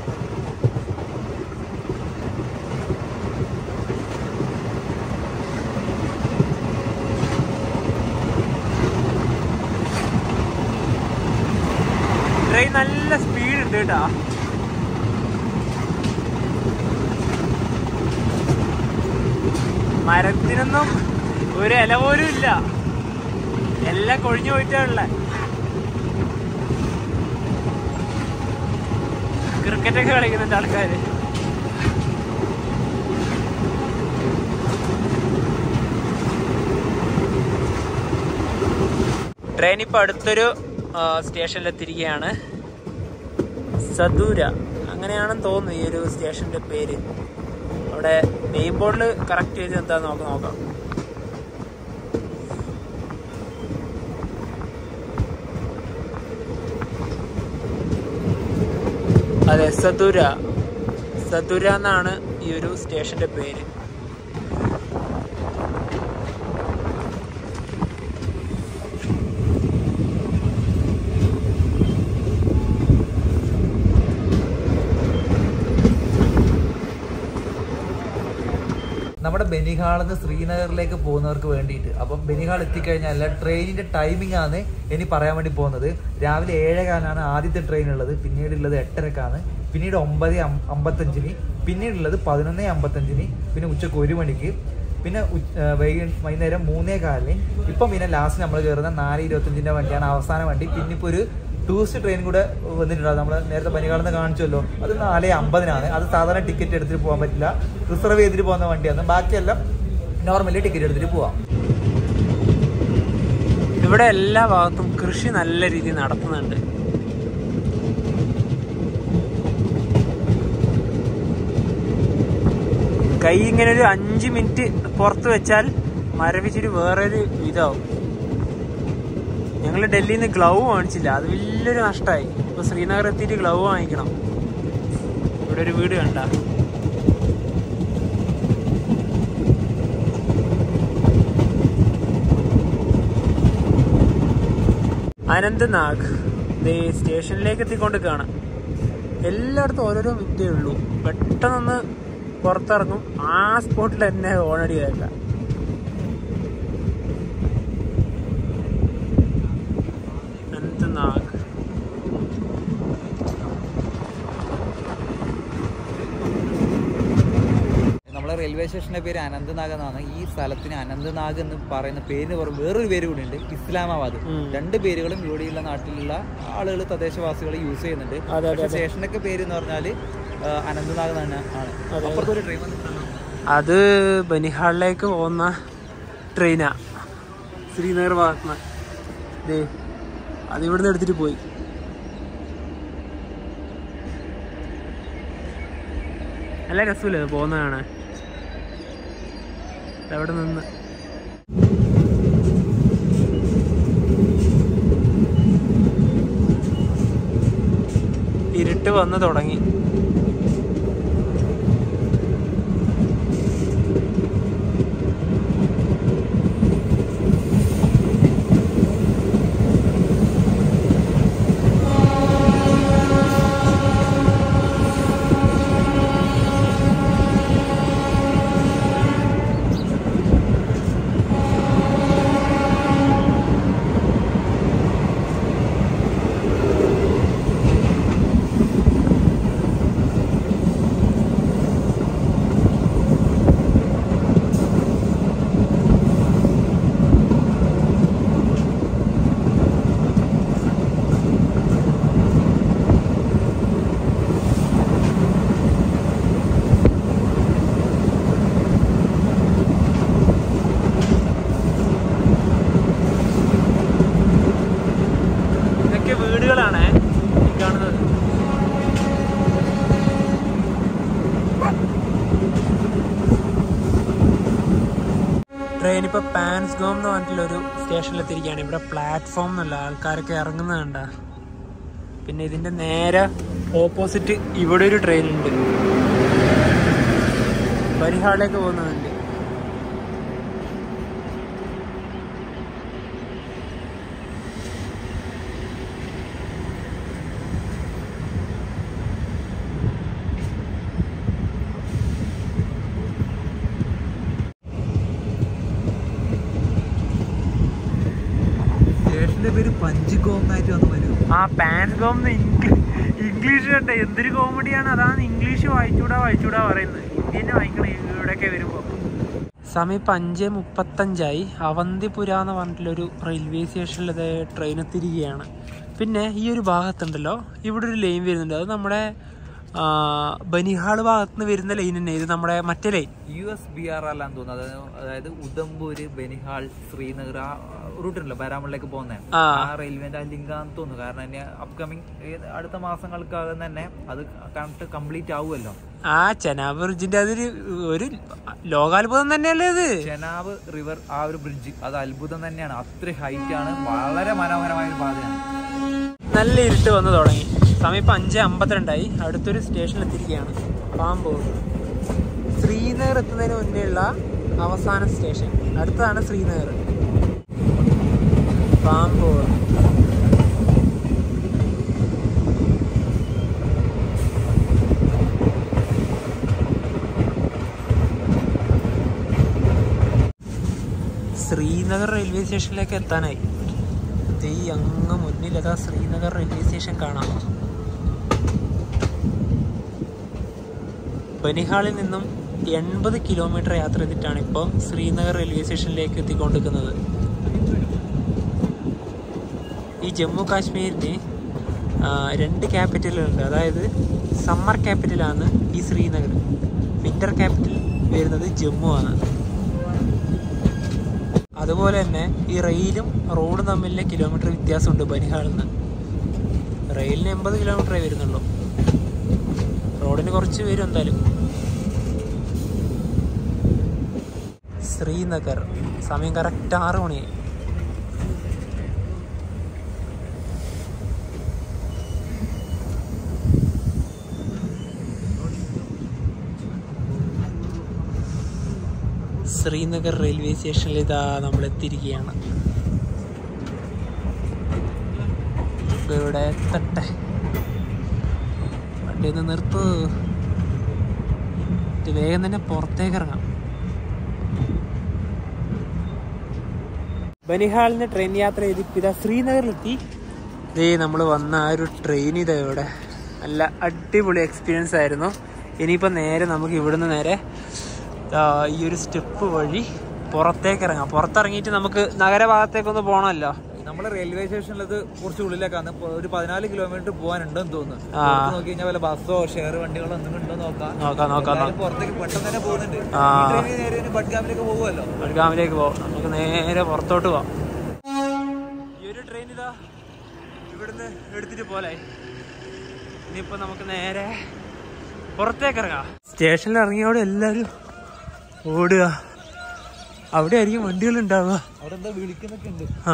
ട്രെയിൻ നല്ല സ്പീഡ് ഉണ്ട് കേട്ടാ മരത്തിനൊന്നും ഒരു ഇല പോലും ഇല്ല എല്ലാം കൊഴിഞ്ഞു പോയിട്ടാണുള്ള ക്രിക്കറ്റ് ഒക്കെ കളിക്കുന്നുണ്ട് ആൾക്കാര് ട്രെയിൻ ഇപ്പൊ അടുത്തൊരു സ്റ്റേഷനിൽ എത്തിയിരിക്കുകയാണ് സദൂര അങ്ങനെയാണെന്ന് തോന്നുന്നു ഈ ഒരു സ്റ്റേഷന്റെ പേര് അവിടെ നെയിം ബോർഡിൽ കറക്റ്റ് ചെയ്ത് എന്താന്ന് നമുക്ക് നോക്കാം അതെ സതുര സതുര എന്നാണ് ഈ ഒരു സ്റ്റേഷന്റെ പേര് നമ്മുടെ ബനിഹാളിൽ നിന്ന് ശ്രീനഗറിലേക്ക് പോകുന്നവർക്ക് വേണ്ടിയിട്ട് അപ്പം ബനിഹാൾ എത്തിക്കഴിഞ്ഞാൽ ട്രെയിനിന്റെ ടൈമിംഗ് ആണ് ഇനി പറയാൻ വേണ്ടി പോകുന്നത് രാവിലെ ഏഴേകാലാണ് ആദ്യത്തെ ട്രെയിൻ ഉള്ളത് പിന്നീടുള്ളത് എട്ടരക്കാണ് പിന്നീട് ഒമ്പത് അം- അമ്പത്തഞ്ചിന് പിന്നീടുള്ളത് പതിനൊന്ന് അമ്പത്തഞ്ചിന് പിന്നെ ഉച്ചക്ക് ഒരു മണിക്ക് പിന്നെ ഉച്ച- ആ, വൈകി വൈകുന്നേരം മൂന്നേ കാലിന് ഇപ്പം പിന്നെ ലാസ്റ്റ് നമ്മൾ കയറുന്ന നാല് ഇരുപത്തഞ്ചിന്റെ വണ്ടിയാണ് അവസാന വണ്ടി പിന്നെ ഇപ്പോൾ ഒരു ടൂറിസ്റ്റ് ട്രെയിൻ കൂടെ വന്നിട്ടുണ്ട് നമ്മൾ നേരത്തെ പനികാളിൽ നിന്ന് കാണിച്ചല്ലോ അത് നാല് അമ്പതിനാണ് അത് സാധാരണ ടിക്കറ്റ് എടുത്തിട്ട് പോകാൻ പറ്റില്ല റിസർവ് ചെയ്തിട്ട് പോകുന്ന വണ്ടിയാണ് ബാക്കിയെല്ലാം നോർമലി ടിക്കറ്റ് എടുത്തിട്ട് പോവാം ഇവിടെ എല്ലാ ഭാഗത്തും കൃഷി നല്ല രീതിയിൽ നടത്തുന്നുണ്ട് കൈ ഇങ്ങനെ ഒരു അഞ്ച് മിനിറ്റ് പുറത്ത് വെച്ചാൽ മരവിച്ചിട്ട് വേറൊരു ഇതാവും ഞങ്ങൾ ഡൽഹിയിൽ നിന്ന് ഗ്ലൗ വാങ്ങിച്ചില്ല അത് വലിയൊരു നഷ്ടമായി ഇപ്പൊ ശ്രീനഗർ എത്തിയിട്ട് ഗ്ലൗ വാങ്ങിക്കണം ഇവിടെ ഒരു വീട് കണ്ട അനന്ത്നാഗ് ദേ സ്റ്റേഷനിലേക്ക് എത്തിക്കൊണ്ട് കാണാം എല്ലായിടത്തും ഓരോരോ മിനിറ്റേ ഉള്ളൂ പെട്ടെന്നൊന്ന് പുറത്തിറങ്ങും ആ സ്പോട്ടിൽ തന്നെ ഓണടി കേൾക്കാം അനന്ത്നാഗ് നമ്മളെ റെയിൽവേ സ്റ്റേഷന്റെ പേര് അനന്തനാഗ് എന്നാണ് ഈ സ്ഥലത്തിന് അനന്തനാഗ് എന്ന് പറയുന്ന പേരിന് പുറമെ വേറൊരു പേര് കൂടി ഉണ്ട് ഇസ്ലാമാബാദ് ഉം. രണ്ട് പേരുകളും ഇവിടെയുള്ള നാട്ടിലുള്ള ആളുകൾ തദ്ദേശവാസികൾ യൂസ് ചെയ്യുന്നുണ്ട് അതെ, അതെ, പക്ഷേ സ്റ്റേഷനൊക്കെ പേര് എന്ന് പറഞ്ഞാല് ആ, അനന്തനാഗ് തന്നെ ആണ് അപ്പുറത്തൊരു ട്രെയിൻ വന്നിട്ടുണ്ടല്ലോ അത് ബനിഹാളിലേക്ക് പോകുന്ന ട്രെയിനാ ശ്രീനഗർ ഭാഗത്തുനിന്ന് ദേ അത് ഇവിടുന്ന് എടുത്തിട്ട് പോയി നല്ല രസമില്ലേ ഇത് പോകുന്ന കാണാൻ അവിടെ നിന്ന് ഇരുട്ട് വന്ന് തുടങ്ങി ഇതൊക്കെ വീടുകളാണ് ഈ കാണുന്നത് ട്രെയിൻ ഇപ്പൊ പാൻസ്ഗോം എന്ന് പറഞ്ഞിട്ടുള്ള ഒരു സ്റ്റേഷനിലെത്തിരിക്കുകയാണ് ഇവിടെ പ്ലാറ്റ്ഫോം എന്നല്ല ആൾക്കാരൊക്കെ ഇറങ്ങുന്നത് കണ്ട പിന്നെ ഇതിന്റെ നേരെ ഓപ്പോസിറ്റ് ഇവിടെ ഒരു ട്രെയിൻ ഉണ്ട് ബരിഹാളിലേക്ക് പോകുന്നുണ്ട് സ്റ്റേഷന്റെ പേര് പഞ്ചുഗോം എന്നായിട്ട് വന്ന് വരും ആ പാൻസ്ഗോം ഇംഗ്ലീഷ് കണ്ട എന്തൊരു കോമഡിയാണ് അതാണ് ഇംഗ്ലീഷ് വായിച്ചൂടാ വായിച്ചൂടാ പറയുന്നത് ഇന്ത്യനെ വായിക്കണം ഇവിടെയൊക്കെ വരുമ്പോൾ സമയം ഇപ്പം അഞ്ച് മുപ്പത്തഞ്ചായി അവന്തിപുര എന്ന് പറഞ്ഞിട്ടുള്ളൊരു റെയിൽവേ സ്റ്റേഷനിൽ ട്രെയിൻ എത്തിരിക്കുകയാണ് പിന്നെ ഈ ഒരു ഭാഗത്തുണ്ടല്ലോ ഇവിടെ ഒരു ലൈൻ വരുന്നുണ്ട് അത് നമ്മുടെ ആ, ബനിഹാൾ ഭാഗത്ത് നിന്ന് വരുന്ന ലൈൻ തന്നെ ഇത് നമ്മുടെ മറ്റേ line U S B R അല്ലാന്ന് തോന്നുന്നു അതായത് അതായത് ഉദംപൂര് ബനിഹാൾ ശ്രീനഗർ ആ റൂട്ട് ഉണ്ടല്ലോ ബാരാമണിലേക്ക് പോകുന്നത് ആ. ആ റെയിൽവേന്റെ ആ ലിങ്കാന്ന് തോന്നുന്നു കാരണം ഇനി അപ്കമിങ് അടുത്ത മാസങ്ങൾക്കകം തന്നെ അത് കണക്ട് കംപ്ലീറ്റ് ആവുമല്ലോ ആ ചെനാബ് ബ്രിഡ്ജിന്റെ അതൊരു ഒരു ലോകാത്ഭുതം തന്നെയല്ലേ ഇത് ചെനാബ് റിവർ ആ ഒരു ബ്രിഡ്ജ് അത് അത്ഭുതം തന്നെയാണ് അത്ര ഹൈറ്റ് ആണ് വളരെ മനോഹരമായ ഒരു പാതയാണ് നല്ല ഇരുട്ട് വന്ന് തുടങ്ങി സമയം ഇപ്പം അഞ്ച് അമ്പത്തിരണ്ടായി അടുത്തൊരു സ്റ്റേഷനിൽ എത്തിയിരിക്കുകയാണ് പാമ്പൂർ ശ്രീനഗർ എത്തുന്നതിന് മുന്നേ ഉള്ള അവസാന സ്റ്റേഷൻ അടുത്തതാണ് ശ്രീനഗർ പാമ്പൂർ ശ്രീനഗർ റെയിൽവേ സ്റ്റേഷനിലേക്ക് എത്താനായി ദേ ഈ അങ്ങ് മുന്നിൽ അതാ ശ്രീനഗർ റെയിൽവേ സ്റ്റേഷൻ കാണാം ബനിഹാളിൽ നിന്നും എൺപത് കിലോമീറ്റർ യാത്ര ചെയ്തിട്ടാണ് ഇപ്പോൾ ശ്രീനഗർ റെയിൽവേ സ്റ്റേഷനിലേക്ക് എത്തിക്കൊണ്ടിരിക്കുന്നത് ഈ ജമ്മു കാശ്മീരിന് ആ, രണ്ട് ക്യാപിറ്റലുണ്ട് അതായത് സമ്മർ ക്യാപിറ്റലാണ് ഈ ശ്രീനഗർ വിന്റർ ക്യാപിറ്റൽ വരുന്നത് ജമ്മു ആണ് അതുപോലെ തന്നെ ഈ റെയിലും റോഡും തമ്മിലെ കിലോമീറ്റർ വ്യത്യാസമുണ്ട് ബനിഹാളിൽ നിന്ന് റെയിലിന് എൺപത് കിലോമീറ്ററേ വരുന്നുള്ളൂ റോഡിന് കുറച്ച് വരും എന്തായാലും ശ്രീനഗർ സമയം കറക്റ്റ് ആറ് മണിയായി ശ്രീനഗർ റെയിൽവേ സ്റ്റേഷനിൽ ഇതാ നമ്മൾ എത്തിയിരിക്കുകയാണ് ഇപ്പൊ ഇവിടെ എത്തട്ടെ വണ്ടി ഒന്ന് നിർത്തൂ ഇത് വേഗം തന്നെ പുറത്തേക്ക് ഇറങ്ങാം ബനിഹാളിന് ട്രെയിൻ യാത്ര ചെയ്ത് ഇപ്പൊ ഇതാ ശ്രീനഗറിലെത്തി ഇതേ നമ്മൾ വന്ന ആ ഒരു ട്രെയിൻ ഇതാ ഇവിടെ നല്ല അടിപൊളി എക്സ്പീരിയൻസ് ആയിരുന്നു ഇനിയിപ്പോൾ നേരെ നമുക്ക് ഇവിടുന്ന് നേരെ ആ, ഈ ഒരു സ്റ്റെപ്പ് വഴി പുറത്തേക്ക് ഇറങ്ങാം പുറത്തിറങ്ങിയിട്ട് നമുക്ക് നഗരഭാഗത്തേക്കൊന്ന് പോകണമല്ലോ നമ്മളെ റെയിൽവേ സ്റ്റേഷനിലത് കുറച്ച് ഉള്ളിലേക്കാണ് ഇപ്പൊ ഒരു പതിനാല് കിലോമീറ്റർ പോകാനുണ്ടെന്ന് തോന്നുന്നു ആ. പുറത്ത് നോക്കി കഴിഞ്ഞാൽ വല്ല ബസ്സോ ഷെയർ വണ്ടികളോ എന്തെങ്കിലും ഉണ്ടോ നോക്കാം നോക്കാം നോക്കാം എന്തായാലും പുറത്തേക്ക് പെട്ടെന്ന് തന്നെ പോകുന്നുണ്ട് ആ. ഈ ട്രെയിനിൽ നേരെ ഇനി ബഡ്ഗാമിലേക്ക് പോകുമല്ലോ ബഡ്ഗാമിലേക്ക് പോവാം നമുക്ക് നേരെ പുറത്തോട്ട് പോവാം ഈ ഒരു ട്രെയിൻ ഇതാ ഇവിടുന്ന് എടുത്തിട്ട് പോലെ ഇനിയിപ്പോ നമുക്ക് നേരെ പുറത്തേക്ക് ഇറങ്ങാം സ്റ്റേഷനിൽ ഇറങ്ങിയോടെ എല്ലാരും ഓടുക അവിടെ ആയിരിക്കും വണ്ടികൾ ഉണ്ടാവുക അവിടെ എന്താ വിളിക്കുന്നൊക്കെ ഉണ്ട് ആ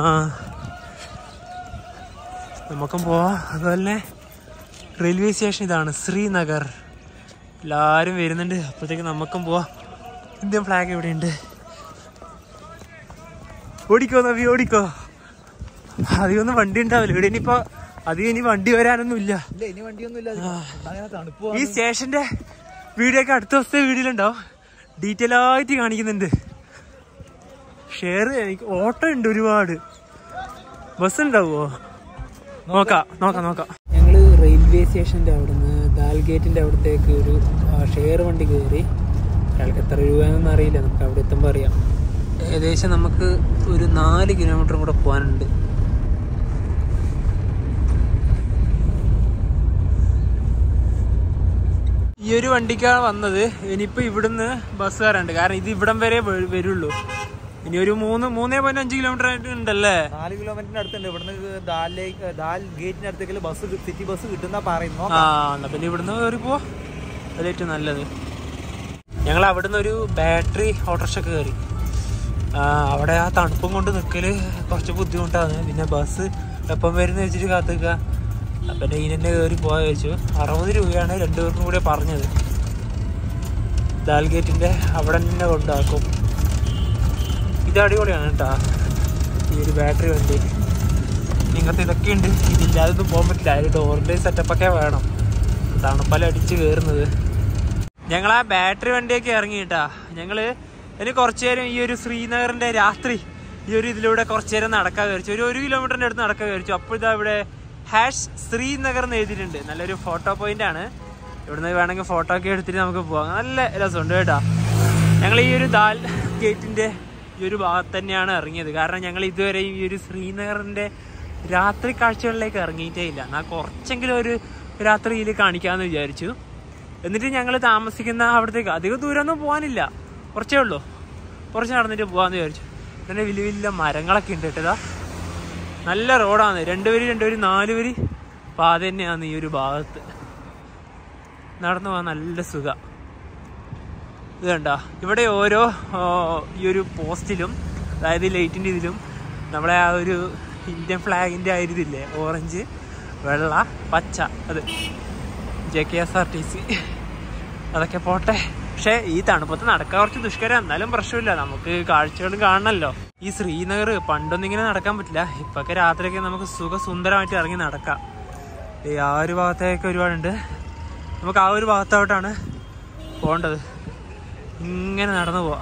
നമുക്കും പോവാം അതുപോലെ തന്നെ റെയിൽവേ സ്റ്റേഷൻ ഇതാണ് ശ്രീനഗർ എല്ലാവരും വരുന്നുണ്ട് അപ്പോഴത്തേക്ക് നമുക്കും പോവാം ഇന്ത്യൻ ഫ്ലാഗ് ഇവിടെയുണ്ട് ഓടിക്കോ നവി ഓടിക്കോ അധികമൊന്നും വണ്ടി ഉണ്ടാവില്ല ഇവിടെ ഇനിയിപ്പോ അധികം ഇനി വണ്ടി വരാനൊന്നും ഇല്ല ഇല്ല ഇനി വണ്ടിയൊന്നും ഇല്ല അങ്ങനെ തണുപ്പ് ഈ സ്റ്റേഷന്റെ വീഡിയോ ഒക്കെ അടുത്ത ദിവസത്തെ വീഡിയോയിലുണ്ടാവും ഡീറ്റെയിൽ ആയിട്ട് കാണിക്കുന്നുണ്ട് ഷെയർ എനിക്ക് ഓട്ടോ ഉണ്ട് ഒരുപാട് ബസ് ഉണ്ടാവുമോ നോക്കാം നോക്കാം നോക്കാം ഞങ്ങള് റെയിൽവേ സ്റ്റേഷന്റെ അവിടുന്ന് ദാൽഗേറ്റിന്റെ അവിടത്തേക്ക് ഒരു ഷെയർ വണ്ടി കയറി അയാൾക്ക് എത്ര രൂപയാണെന്ന് അറിയില്ല നമുക്ക് അവിടെ എത്തുമ്പോൾ അറിയാം ഏകദേശം നമുക്ക് ഒരു നാല് കിലോമീറ്റർ കൂടെ പോകാനുണ്ട് ഈ ഒരു വണ്ടിക്കാണ് വന്നത് ഇനിയിപ്പോ ഇവിടുന്ന് ബസ് കയറാണ്ട് കാരണം ഇത് ഇവിടം വരെ വ- വരുള്ളൂ ഇനി ഒരു മൂന്ന് മൂന്നേ പോയിന്റ് അഞ്ച് കിലോമീറ്റർ ആയിട്ട് ഉണ്ടല്ലേ നാല് കിലോമീറ്ററിന്റെ അടുത്തുണ്ട് ഇവിടുന്ന് ദാലിലേക്ക് ദാൽ ഗേറ്റിന്റെ അടുത്തേക്ക് ബസ് സിറ്റി ബസ് കിട്ടുന്ന പറയുന്നു ആ എന്നാ പിന്നെ ഇവിടുന്ന് കയറി പോവാ അത് ഏറ്റവും നല്ലത് ഞങ്ങൾ അവിടുന്ന് ഒരു ബാറ്ററി ഓട്ടോറിക്ഷ കയറി ആ, അവിടെ ആ തണുപ്പും കൊണ്ട് നിൽക്കല് കുറച്ച് ബുദ്ധിമുട്ടാണ് പിന്നെ ബസ് എപ്പം വരുന്ന വെച്ചിട്ട് കാത്തുക അപ്പം ട്രെയിൻ തന്നെ കയറി പോകാൻ വെച്ചു അറുപത് രൂപയാണ് രണ്ടുപേർക്കും കൂടെ പറഞ്ഞത് ദാൽഗേറ്റിന്റെ അവിടെ തന്നെ കൊണ്ടാക്കും ഇത് അടിപൊളിയാണ് കേട്ടാ ഈ ഒരു ബാറ്ററി വണ്ടി ഇങ്ങനത്തെ ഇതൊക്കെ ഉണ്ട് ഇതില്ലാതെ ഒന്നും പോകാൻ പറ്റില്ല അതിൽ ഡോറിന്റെ സെറ്റപ്പ് ഒക്കെ വേണം തണുപ്പല അടിച്ച് കയറുന്നത് ഞങ്ങൾ ആ ബാറ്ററി വണ്ടിയൊക്കെ ഇറങ്ങിയിട്ടാ ഞങ്ങള് ഇനി കുറച്ചു നേരം ഈ ഒരു ശ്രീനഗറിന്റെ രാത്രി ഈ ഒരു ഇതിലൂടെ കുറച്ചു നേരം നടക്കാൻ കയറിച്ചു ഒരു ഒരു കിലോമീറ്ററിന്റെ അടുത്ത് നടക്കാൻ കയറിച്ചു അപ്പോൾ ഇതാ ഇവിടെ ഹാഷ് ശ്രീനഗർ എന്ന് എഴുതിയിട്ടുണ്ട് നല്ലൊരു ഫോട്ടോ പോയിന്റ് ആണ് ഇവിടുന്ന് വേണമെങ്കിൽ ഫോട്ടോ ഒക്കെ എടുത്തിട്ട് നമുക്ക് പോവാം നല്ല രസമുണ്ട് കേട്ടോ ഞങ്ങൾ ഈ ഒരു ദാൽ ഗേറ്റിന്റെ ഈ ഒരു ഭാഗത്ത് തന്നെയാണ് ഇറങ്ങിയത് കാരണം ഞങ്ങൾ ഇതുവരെ ഈ ഒരു ശ്രീനഗറിന്റെ രാത്രി കാഴ്ചകളിലേക്ക് ഇറങ്ങിയിട്ടേ ഇല്ല എന്നാൽ കുറച്ചെങ്കിലും ഒരു രാത്രിയിൽ കാണിക്കാമെന്ന് വിചാരിച്ചു എന്നിട്ട് ഞങ്ങൾ താമസിക്കുന്ന അവിടത്തേക്ക് അധികം ദൂരമൊന്നും പോകാനില്ല കുറച്ചേ ഉള്ളൂ കുറച്ച് നടന്നിട്ട് പോകാമെന്ന് വിചാരിച്ചു പിന്നെ വലിയ വലിയ മരങ്ങളൊക്കെ ഉണ്ട് കേട്ടതാ നല്ല റോഡാണ് രണ്ടുപേര് രണ്ടുപേര് നാല് വരി പാത തന്നെയാണ് ഈ ഒരു ഭാഗത്ത് നടന്നു പോകാൻ നല്ല സുഖ ഇത് കണ്ട ഇവിടെ ഓരോ ആ, ഈ ഒരു പോസ്റ്റിലും അതായത് ലൈറ്റിൻ്റെ ഇതിലും നമ്മളെ ആ ഒരു ഇന്ത്യൻ ഫ്ലാഗിൻ്റെ ആ ഒരു ഇതില്ലേ ഓറഞ്ച് വെള്ള പച്ച അത് J K S R T C അതൊക്കെ പോട്ടെ പക്ഷെ ഈ തണുപ്പത്ത് നടക്കാൻ കുറച്ച് ദുഷ്കരം എന്നാലും പ്രശ്നമില്ല നമുക്ക് കാഴ്ചകൾ കാണണമല്ലോ ഈ ശ്രീനഗർ പണ്ടൊന്നും ഇങ്ങനെ നടക്കാൻ പറ്റില്ല ഇപ്പൊക്കെ രാത്രിയൊക്കെ നമുക്ക് സുഖസുന്ദരമായിട്ട് ഇറങ്ങി നടക്കാം ഈ ആ ഒരു ഭാഗത്തേക്ക് ഒരുപാടുണ്ട് നമുക്ക് ആ ഒരു ഭാഗത്തോട്ടാണ് പോകേണ്ടത് ഇങ്ങനെ നടന്നു പോവാ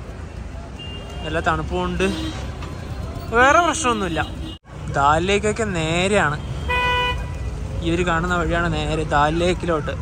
നല്ല തണുപ്പുണ്ട് വേറെ പ്രശ്നമൊന്നുമില്ല ദാലിലേക്കൊക്കെ നേരെയാണ് ഈ ഒരു കാണുന്ന വഴിയാണ് നേരെ ദാലിലേക്കിലോട്ട്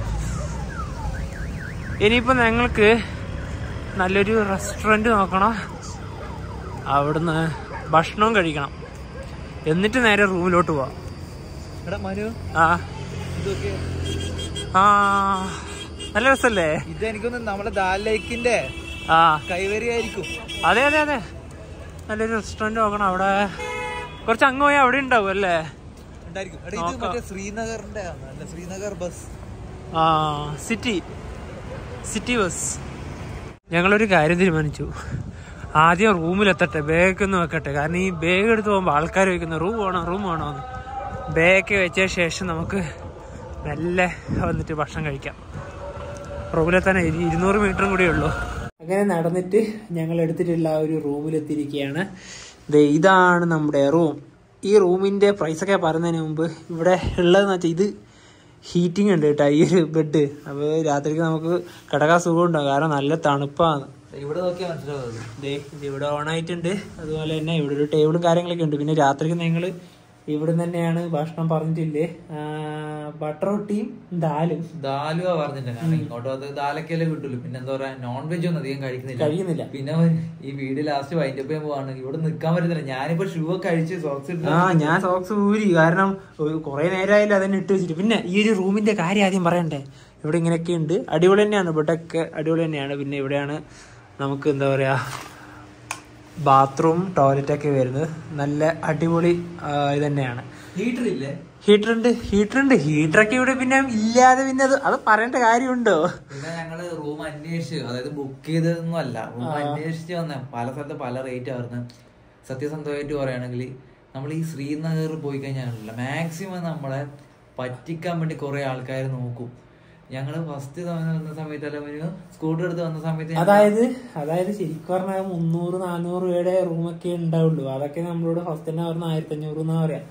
ഇനിയിപ്പോൾ ഞങ്ങൾക്ക് നല്ലൊരു റെസ്റ്റോറൻറ്റ് നോക്കണം അവിടുന്ന് ഭക്ഷണവും കഴിക്കണം എന്നിട്ട് നേരെ റൂമിലോട്ട് പോവാം എടാ മനു ആ ഇതൊക്കെ ആ നല്ല രസമല്ലേ ഇത് എനിക്കൊന്ന് നമ്മുടെ ദാൽ ലേക്കിന്റെ ആ കൈവരിയായിരിക്കും അതെ അതെ അതെ നല്ലൊരു റെസ്റ്റോറൻറ്റ് നോക്കണം അവിടെ കുറച്ച് അങ്ങ് പോയാൽ അവിടെ ഉണ്ടാവും അല്ലേ ഉണ്ടായിരിക്കും എടാ, ഇത് മറ്റേ ശ്രീനഗറിന്റെ ആണ് അല്ല ശ്രീനഗർ ബസ് ആ സിറ്റി സിറ്റി ബസ് ഞങ്ങളൊരു കാര്യം തീരുമാനിച്ചു ആദ്യം റൂമിലെത്തട്ടെ ബാഗ് ഒന്ന് വെക്കട്ടെ കാരണം ഈ ബാഗ് എടുത്ത് പോകുമ്പോൾ ആൾക്കാർ ചോദിക്കുന്ന റൂം വേണോ റൂം വേണോ എന്ന് ബാഗ് വെച്ച ശേഷം നമുക്ക് മെല്ലെ വന്നിട്ട് ഭക്ഷണം കഴിക്കാം റൂമിലെത്താൻ ഇരു- ഇരുന്നൂറ് മീറ്ററും കൂടിയേ ഉള്ളൂ അങ്ങനെ നടന്നിട്ട് ഞങ്ങൾ എടുത്തിട്ടുള്ള ആ ഒരു റൂമിലെത്തിയിരിക്കുകയാണ് ദേ ഇതാണ് നമ്മുടെ റൂം ഈ റൂമിൻ്റെ പ്രൈസൊക്കെ പറയുന്നതിന് മുമ്പ് ഇവിടെ ഉള്ളതെന്ന് വെച്ചാൽ ഇത് ഹീറ്റിംഗ് ഉണ്ട് കേട്ടോ ഈ ഒരു ബെഡ് അപ്പോൾ രാത്രിക്ക് നമുക്ക് കിടക്കാൻ സുഖം ഉണ്ടാകും കാരണം നല്ല തണുപ്പാണ് ഇവിടെ നോക്കിയാൽ മനസ്സിലാവും ദേ ഇത് ഇവിടെ ഓൺ ആയിട്ടുണ്ട് അതുപോലെ തന്നെ ഇവിടെ ഒരു ടേബിളും കാര്യങ്ങളൊക്കെ ഉണ്ട് പിന്നെ രാത്രിക്ക് നിങ്ങൾ ഇവിടെ തന്നെയാണ് ഭക്ഷണം പറഞ്ഞിട്ടില്ലേ ബട്ടർ റൊട്ടിയും ദാലും ദാലുവ പറഞ്ഞില്ല കാരണം ഇങ്ങോട്ട് അത് ദാലക്കല്ലേ കിട്ടുള്ളൂ പിന്നെ എന്താ പറയാ നോൺ വെജ് ഒന്നും അധികം കഴിക്കുന്നില്ല കഴിയുന്നില്ല പിന്നെ ഈ വീട് ലാസ്റ്റ് വൈൻഡ് അപ്പ് പോവാണ് ഇവിടെ നിക്കാൻ പറ്റുന്നില്ല ഞാനിപ്പോ ഷൂ ഒക്കെ അഴിച്ച് സോക്സ് ഇട്ട് ആ ഞാൻ സോക്സ് ഊരി കാരണം കുറെ നേരമായില്ല അതന്നെ ഇട്ട് വെച്ചിട്ട് പിന്നെ ഈ ഒരു റൂമിന്റെ കാര്യം ആദ്യം പറയണ്ടേ ഇവിടെ ഇങ്ങനെയൊക്കെ ഉണ്ട് അടിപൊളി തന്നെയാണ് ഇവിടെയൊക്കെ അടിപൊളി തന്നെയാണ് പിന്നെ ഇവിടെയാണ് നമുക്ക് എന്താ പറയാ ബാത്റൂം ടോയ്ലറ്റ് ഒക്കെ വരുന്നത് നല്ല അടിപൊളി ആ, ഇത് തന്നെയാണ് ഹീറ്റർ ഇല്ലേ ഹീറ്റർ ഉണ്ട് ഹീറ്റർ ഉണ്ട് ഹീറ്ററൊക്കെ ഇവിടെ പിന്നെ ഇല്ലാതെ പിന്നെ അത് അത് പറയേണ്ട കാര്യമുണ്ടോ പിന്നെ ഞങ്ങള് റൂം അന്വേഷിച്ച് അതായത് ബുക്ക് ചെയ്തതൊന്നും അല്ല റൂം അന്വേഷിച്ച് വന്ന പല സ്ഥലത്ത് പല റേറ്റ് ആയിരുന്നു സത്യസന്ധമായിട്ട് പറയുകയാണെങ്കിൽ നമ്മൾ ഈ ശ്രീനഗർ പോയി കഴിഞ്ഞാൽ മാക്സിമം നമ്മളെ പറ്റിക്കാൻ വേണ്ടി കുറെ ആൾക്കാർ നോക്കും ഞങ്ങള് ഫസ്റ്റ് വന്ന സമയത്ത് അല്ല ഒരു സ്കൂട്ടർ എടുത്ത് വന്ന സമയത്ത് ഞങ്ങള് അതായത് അതായത് ശരിക്കും പറഞ്ഞാൽ മുന്നൂറ് നാനൂറ് രൂപയുടെ റൂമൊക്കെ ഉണ്ടാവുള്ളൂ അതൊക്കെ നമ്മളോട് ഫസ്റ്റ് തന്നെ പറഞ്ഞ ആയിരത്തി അഞ്ഞൂറ് എന്നാ പറയാ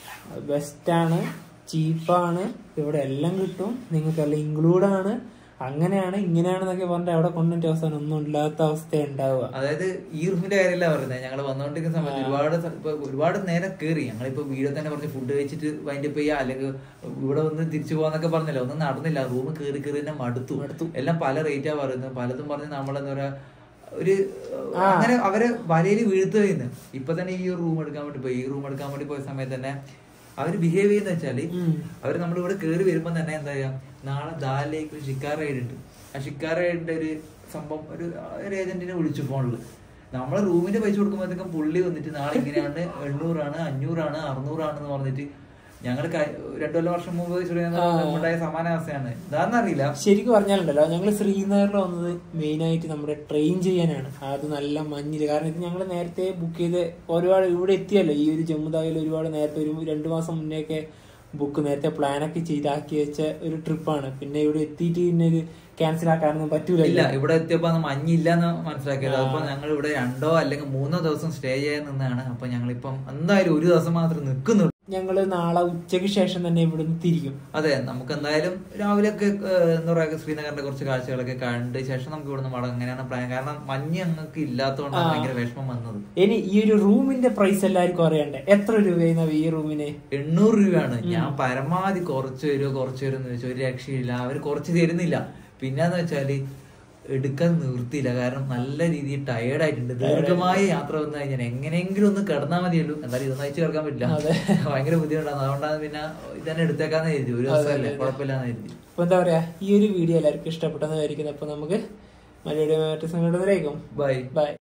ബെസ്റ്റാണ് ചീപ്പാണ് ഇവിടെ എല്ലാം കിട്ടും നിങ്ങൾക്ക് എല്ലാം ഇൻക്ലൂഡ് ആണ് അങ്ങനെയാണ് ഇങ്ങനെയാണെന്നൊക്കെ പറഞ്ഞിട്ട് അവിടെ കൊണ്ടുവന്നിട്ട് അവസാനം ഒന്നും ഇല്ലാത്ത അവസ്ഥ ഉണ്ടാവുക അതായത് ഈ റൂമിന്റെ കാര്യമല്ല പറയുന്നത് ഞങ്ങൾ വന്നുകൊണ്ടിരിക്കുന്ന സമയത്ത് ഒരുപാട് സ്ഥ- ഇപ്പൊ ഒരുപാട് നേരം കയറി ഞങ്ങളിപ്പോ വീട്ടിൽ തന്നെ പറഞ്ഞ് ഫുഡ് കഴിച്ചിട്ട് വൈൻഡ് അപ്പ് ചെയ്യാ അല്ലെങ്കിൽ ഇവിടെ വന്ന് തിരിച്ചു പോകാന്നൊക്കെ പറഞ്ഞല്ലോ ഒന്നും നടന്നില്ല റൂം കയറി കയറി തന്നെ മടുത്തു എല്ലാം പല റേറ്റാ പറയുന്നത് പലതും പറഞ്ഞ് നമ്മളെന്താ പറയാ ഒരു അങ്ങനെ അവരെ വലയിൽ വീഴ്ത്തു ചെയ്യുന്നു ഇപ്പൊ തന്നെ ഈ റൂം എടുക്കാൻ വേണ്ടി പോയി ഈ റൂം എടുക്കാൻ വേണ്ടി പോയ സമയത്ത് തന്നെ അവര് ബിഹേവ് ചെയ്യുന്ന വെച്ചാല് അവര് നമ്മളിവിടെ കയറി വരുമ്പോ തന്നെ എന്താ പറയാ നാളെ ദാലിലേക്ക് ഒരു ഷിക്കാർ റൈഡ് ഉണ്ട് ആ ഷിക്കാർ റൈഡിന്റെ ഒരു സംഭവം ഒരു ഒരു ഏജന്റിനെ വിളിച്ചു ഫോണില് നമ്മളെ റൂമിന്റെ പൈസ കൊടുക്കുമ്പോഴത്തേക്കും പുള്ളി വന്നിട്ട് നാളെ ഇങ്ങനെയാണ് എണ്ണൂറാണ് അഞ്ഞൂറാണ് അറുന്നൂറാണെന്ന് പറഞ്ഞിട്ട് ഞങ്ങൾ രണ്ടു കൊല്ലം വർഷം മുമ്പ് ഉണ്ടായ സമാന അവസ്ഥയാണ് ഇതാന്നറിയില്ല ശരിക്കും പറഞ്ഞാലുണ്ടല്ലോ ഞങ്ങൾ ശ്രീനഗറിൽ വന്നത് മെയിൻ ആയിട്ട് നമ്മുടെ ട്രെയിൻ ചെയ്യാനാണ് അത് നല്ല മഞ്ഞില് കാരണം ഇത് ഞങ്ങൾ നേരത്തെ ബുക്ക് ചെയ്ത് ഒരുപാട് ഇവിടെ എത്തിയല്ലോ ഈ ഒരു ജമ്മു താവിൽ ഒരുപാട് നേരത്തെ ഒരു രണ്ടു മാസം മുന്നേ ഒക്കെ ബുക്ക് നേരത്തെ പ്ലാനൊക്കെ ചെയ്താക്കി വെച്ച ഒരു ട്രിപ്പാണ് പിന്നെ ഇവിടെ എത്തിയിട്ട് പിന്നെ ഇത് ക്യാൻസൽ ആക്കാനൊന്നും പറ്റൂല ഇല്ല ഇവിടെ എത്തിയപ്പോ അന്ന് മഞ്ഞില്ലെന്ന് മനസ്സിലാക്കിയത് അപ്പൊ ഞങ്ങൾ ഇവിടെ രണ്ടോ അല്ലെങ്കിൽ മൂന്നോ ദിവസം സ്റ്റേ ചെയ്യാൻ നിന്നാണ് അപ്പൊ ഞങ്ങളിപ്പം എന്തായാലും ഒരു ദിവസം മാത്രം നിൽക്കുന്നുള്ളൂ ഞങ്ങൾ നാളെ ഉച്ചയ്ക്ക് ശേഷം തന്നെ ഇവിടുന്ന് തിരിക്കും അതെ നമുക്ക് എന്തായാലും രാവിലെ ഒക്കെ എന്താ പറയാ ശ്രീനഗറിന്റെ കുറച്ച് കാഴ്ചകളൊക്കെ കണ്ട് ശേഷം നമുക്ക് ഇവിടുന്ന് മടങ്ങാം അങ്ങനെയാണ് പ്ലാൻ കാരണം മഞ്ഞ് ഞങ്ങൾക്ക് ഇല്ലാത്തതുകൊണ്ടാണ് ഭയങ്കര വിഷമം വന്നത് ഇനി ഈ ഒരു റൂമിന്റെ പ്രൈസ് എല്ലാവർക്കും അറിയണ്ടേ എത്ര രൂപയാണ് ഈ റൂമിന് എണ്ണൂറ് രൂപയാണ് ഞാൻ പരമാവധി കുറച്ച് തരുമോ കുറച്ച് തരുമോ എന്ന് ചോദിച്ചാൽ ഒരു രക്ഷയില്ല അവർ കുറച്ച് തരുന്നില്ല പിന്നെന്ന് വെച്ചാല് എടുക്കാൻ നിർത്തിയില്ല കാരണം നല്ല രീതിയിൽ ടയേർഡ് ആയിട്ടുണ്ട് ദീർഘമായ യാത്ര വന്നു കഴിഞ്ഞാൽ എങ്ങനെയെങ്കിലും ഒന്ന് കിടന്നാൽ മതിയുള്ളൂ എന്തായാലും ഇതൊന്നും അയച്ചു കിടക്കാൻ പറ്റില്ല ഭയങ്കര ബുദ്ധിമുട്ടാണ് അതുകൊണ്ടാണ് പിന്നെ ഇതന്നെ എടുത്തേക്കാന്ന് കരുതി ഒരു ദിവസമല്ലേ കുഴപ്പമില്ലാന്ന് കരുതി അപ്പൊ എന്താ പറയാ ഈ ഒരു വീഡിയോ എല്ലാവർക്കും ഇഷ്ടപ്പെട്ടെന്ന് വിചാരിക്കുന്നത് അപ്പൊ നമുക്ക് മലയാളി മറ്റു സംഘടനയിലേക്കും ബൈ ബൈ